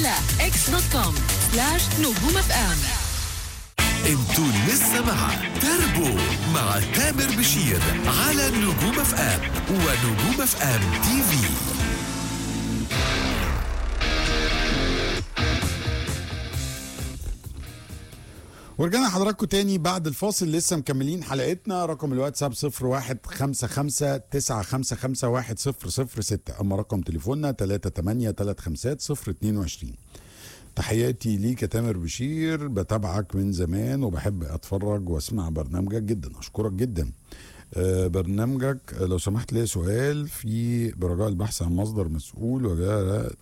على اكس دوت كوم سلاش نجوم اف ام انتوا لسه مع تربو مع تامر بشير على نجوم اف ام ونجوم اف ام تي في ورجعنا حضراتكم تاني بعد الفاصل لسه مكملين حلقتنا رقم الواتساب 0155 اما رقم تليفوننا 38 تحياتي ليك يا تامر بشير بتابعك من زمان وبحب اتفرج واسمع برنامجك جدا اشكرك جدا آه، برنامجك آه، لو سمحت لي سؤال في برجاء البحث عن مصدر مسؤول وجاء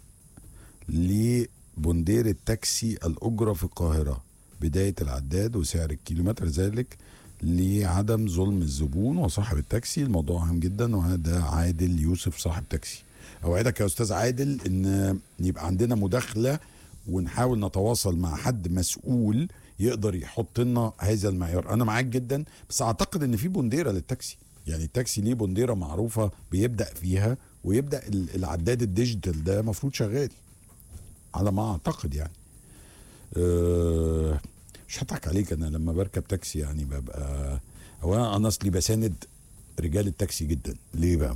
لبندير التاكسي الأجرة في القاهرة بداية العداد وسعر الكيلومتر ذلك لعدم ظلم الزبون وصاحب التاكسي الموضوع مهم جدا وهذا عادل يوسف صاحب تاكسي اوعدك يا استاذ عادل ان يبقى عندنا مداخله ونحاول نتواصل مع حد مسؤول يقدر يحط لنا هذا المعيار انا معاك جدا بس اعتقد ان في بنديره للتاكسي يعني التاكسي ليه بنديره معروفه بيبدا فيها ويبدا ال- العداد الديجيتال ده المفروض شغال على ما اعتقد يعني أه مش هضحك عليك انا لما بركب تاكسي يعني ببقى اولا انا اصلي بساند رجال التاكسي جدا ليه بقى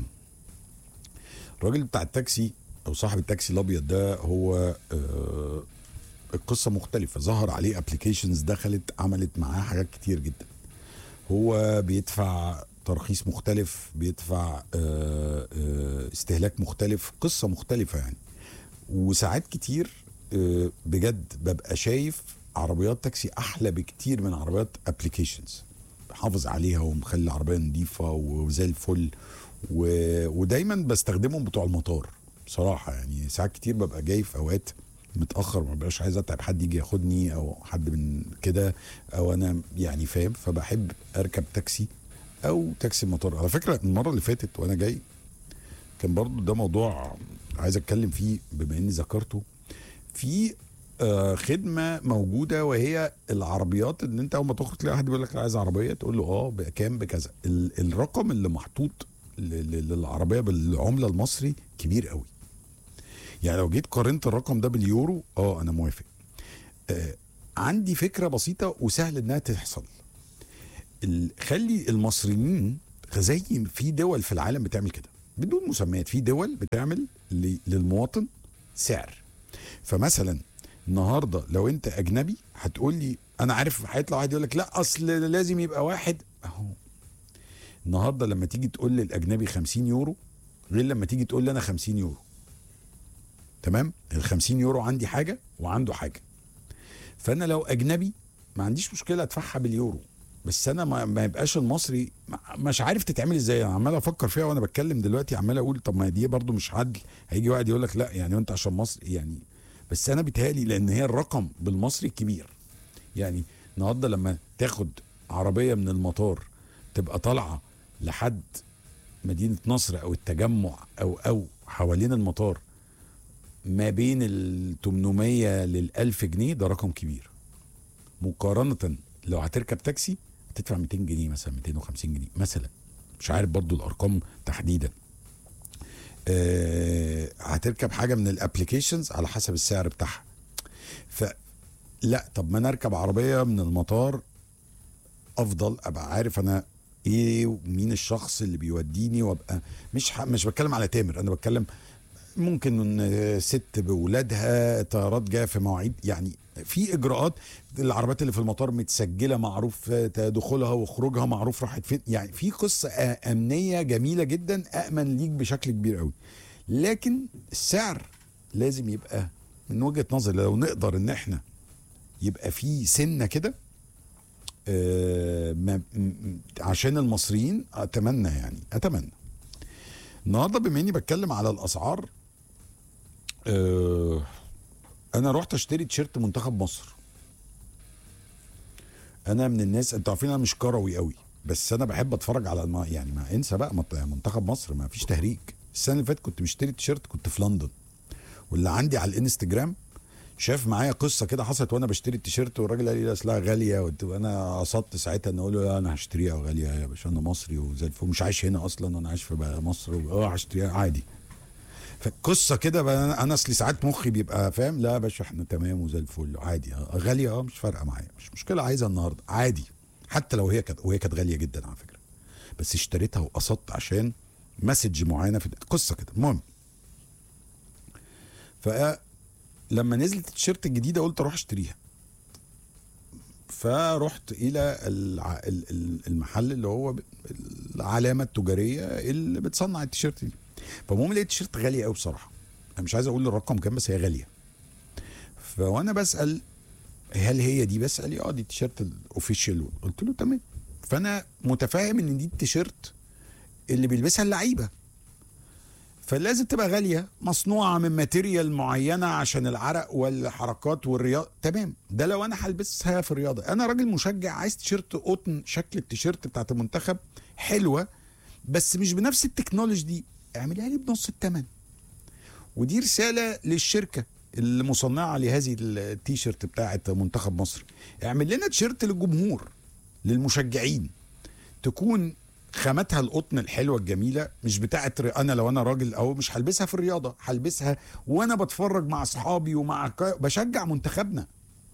الراجل بتاع التاكسي او صاحب التاكسي الابيض ده هو آه القصه مختلفه ظهر عليه ابلكيشنز دخلت عملت معاه حاجات كتير جدا هو بيدفع ترخيص مختلف بيدفع آه آه استهلاك مختلف قصه مختلفه يعني وساعات كتير آه، بجد ببقى شايف عربيات تاكسي احلى بكتير من عربيات ابلكيشنز حافظ عليها ومخلي العربيه نظيفه وزي الفل و... ودايما بستخدمهم بتوع المطار بصراحه يعني ساعات كتير ببقى جاي في اوقات متاخر ما بقاش عايز اتعب حد يجي ياخدني او حد من كده او انا يعني فاهم فبحب اركب تاكسي او تاكسي المطار على فكره المره اللي فاتت وانا جاي كان برضو ده موضوع عايز اتكلم فيه بما اني ذكرته في آه، خدمه موجوده وهي العربيات ان انت اول ما تخرج تلاقي حد بيقول لك أنا عايز عربيه تقول له اه بكام بكذا ال- الرقم اللي محطوط ل- ل- للعربيه بالعمله المصري كبير قوي يعني لو جيت قارنت الرقم ده باليورو اه انا موافق آه عندي فكره بسيطه وسهل انها تحصل ال- خلي المصريين زي في دول في العالم بتعمل كده بدون مسميات في دول بتعمل ل- للمواطن سعر فمثلا النهارده لو انت اجنبي هتقول لي انا عارف هيطلع واحد يقول لك لا اصل لازم يبقى واحد اهو النهارده لما تيجي تقول للاجنبي 50 يورو غير لما تيجي تقول لي انا 50 يورو تمام ال 50 يورو عندي حاجه وعنده حاجه فانا لو اجنبي ما عنديش مشكله ادفعها باليورو بس انا ما, ما يبقاش المصري ما- مش عارف تتعمل ازاي انا عمال افكر فيها وانا بتكلم دلوقتي عمال اقول طب ما دي برضو مش عدل هيجي واحد يقول لك لا يعني انت عشان مصري يعني بس انا بيتهيألي لان هي الرقم بالمصري كبير يعني النهارده لما تاخد عربيه من المطار تبقى طالعه لحد مدينه نصر او التجمع او او حوالين المطار ما بين ال 800 لل 1000 جنيه ده رقم كبير مقارنه لو هتركب تاكسي هتدفع 200 جنيه مثلا 250 جنيه مثلا مش عارف برضو الارقام تحديدا آه هتركب حاجه من الابلكيشنز على حسب السعر بتاعها ف لا طب ما انا اركب عربيه من المطار افضل ابقى عارف انا ايه ومين الشخص اللي بيوديني وابقى مش ح... مش بتكلم على تامر انا بتكلم ممكن ان ست بولادها طيارات جايه في مواعيد يعني في اجراءات العربيات اللي في المطار متسجله معروف دخولها وخروجها معروف راحت فين يعني في قصه آ- امنيه جميله جدا امن ليك بشكل كبير قوي لكن السعر لازم يبقى من وجهه نظري لو نقدر ان احنا يبقى في سنه كده آه، ما- م- م- عشان المصريين اتمنى يعني اتمنى النهارده بما اني بتكلم على الاسعار آه، انا رحت اشتري تيشيرت منتخب مصر انا من الناس انتوا عارفين انا مش كروي قوي بس انا بحب اتفرج على الم... يعني ما انسى بقى مت- منتخب مصر ما فيش تهريج السنه اللي فاتت كنت مشتري تيشيرت كنت في لندن واللي عندي على الانستجرام شاف معايا قصه كده حصلت وانا بشتري التيشيرت والراجل قال لي لا اصلها غاليه وت- وانا قصدت ساعتها ان اقول له لا انا هشتريها غاليه يا باشا انا مصري وزي الفل مش عايش هنا اصلا انا عايش في بقى مصر و- اه هشتريها عادي فالقصه كده بقى انا أنا اصلي ساعات مخي بيبقى فاهم لا يا باشا احنا تمام وزي الفل عادي آه، غاليه اه مش فارقه معايا مش مشكله عايزها النهارده عادي حتى لو هي كانت وهي كانت غاليه جدا على فكره بس اشتريتها وقسطت عشان مسج معينه في قصه كده المهم فلما نزلت التيشيرت الجديده قلت اروح اشتريها فرحت الى الع- ال- ال- المحل اللي هو ب- العلامه التجاريه اللي بتصنع التيشيرت دي فالمهم لقيت التيشيرت غاليه قوي بصراحه انا مش عايز اقول الرقم كام بس هي غاليه فوانا بسال هل هي دي بسال لي اه دي التيشيرت الاوفيشال قلت له تمام فانا متفاهم ان دي التيشيرت اللي بيلبسها اللعيبه فلازم تبقى غاليه مصنوعه من ماتيريال معينه عشان العرق والحركات والرياضه تمام ده لو انا هلبسها في الرياضه انا راجل مشجع عايز تيشيرت قطن شكل التيشيرت بتاعت المنتخب حلوه بس مش بنفس التكنولوجي دي اعملها لي بنص الثمن ودي رساله للشركه اللي مصنعه لهذه التيشيرت بتاعت منتخب مصر اعمل لنا تيشيرت للجمهور للمشجعين تكون خامتها القطن الحلوه الجميله مش بتاعت ر- انا لو انا راجل او مش هلبسها في الرياضه هلبسها وانا بتفرج مع اصحابي ومع ك- بشجع منتخبنا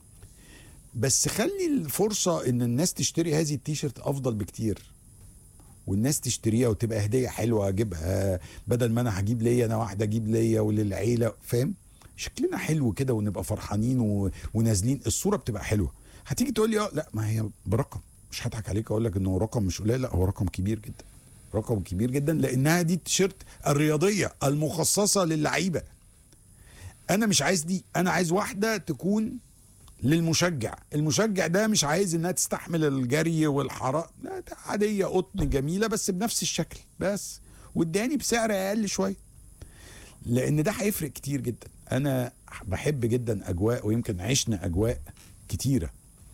بس خلي الفرصه ان الناس تشتري هذه التيشيرت افضل بكتير والناس تشتريها وتبقى هديه حلوه اجيبها بدل ما انا هجيب ليا انا واحده اجيب ليا وللعيله فاهم شكلنا حلو كده ونبقى فرحانين و... ونازلين الصوره بتبقى حلوه هتيجي تقول لي اه لا ما هي برقم مش هضحك عليك اقول لك انه رقم مش قليل لا هو رقم كبير جدا رقم كبير جدا لانها دي التيشيرت الرياضيه المخصصه للعيبه انا مش عايز دي انا عايز واحده تكون للمشجع المشجع ده مش عايز انها تستحمل الجري والحرام لا ده عاديه قطن جميله بس بنفس الشكل بس واداني بسعر اقل شويه لان ده هيفرق كتير جدا انا بحب جدا اجواء ويمكن عشنا اجواء كتيره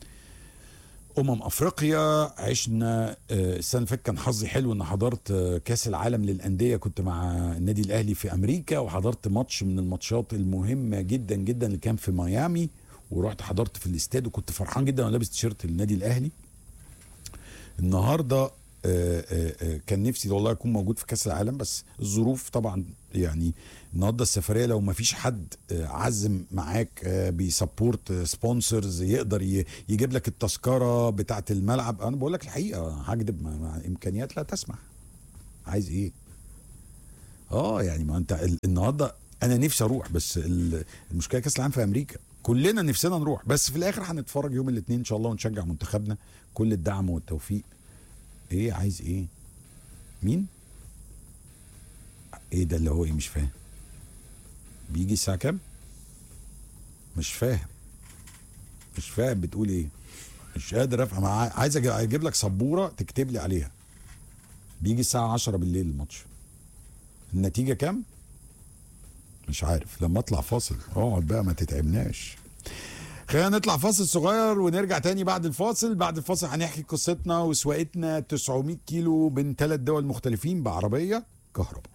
امم افريقيا عشنا آه، السنه اللي فاتت كان حظي حلو ان حضرت آه، كاس العالم للانديه كنت مع النادي الاهلي في امريكا وحضرت ماتش من الماتشات المهمه جدا جدا اللي كان في ميامي ورحت حضرت في الاستاد وكنت فرحان جدا وانا لابس تيشيرت النادي الاهلي النهارده آه، آه، آه، كان نفسي والله اكون موجود في كاس العالم بس الظروف طبعا يعني النهارده السفريه لو ما فيش حد آه، عزم معاك آه، بيسبورت سبونسرز يقدر ي- يجيب لك التذكره بتاعه الملعب انا بقول لك الحقيقه هكدب مع مع امكانيات لا تسمح عايز ايه اه يعني ما انت ال- النهارده انا نفسي اروح بس ال- المشكله كاس العالم في امريكا كلنا نفسنا نروح بس في الاخر هنتفرج يوم الاثنين ان شاء الله ونشجع منتخبنا كل الدعم والتوفيق ايه عايز ايه مين ايه ده اللي هو ايه مش فاهم بيجي الساعه كام مش فاهم مش فاهم بتقول ايه مش قادر افهم ع- عايز أجي- اجيب لك سبوره تكتب لي عليها بيجي الساعه 10 بالليل الماتش النتيجه كام مش عارف لما اطلع فاصل اقعد بقى ما تتعبناش خلينا نطلع فاصل صغير ونرجع تاني بعد الفاصل بعد الفاصل هنحكي قصتنا وسواقتنا 900 كيلو بين ثلاث دول مختلفين بعربيه كهرباء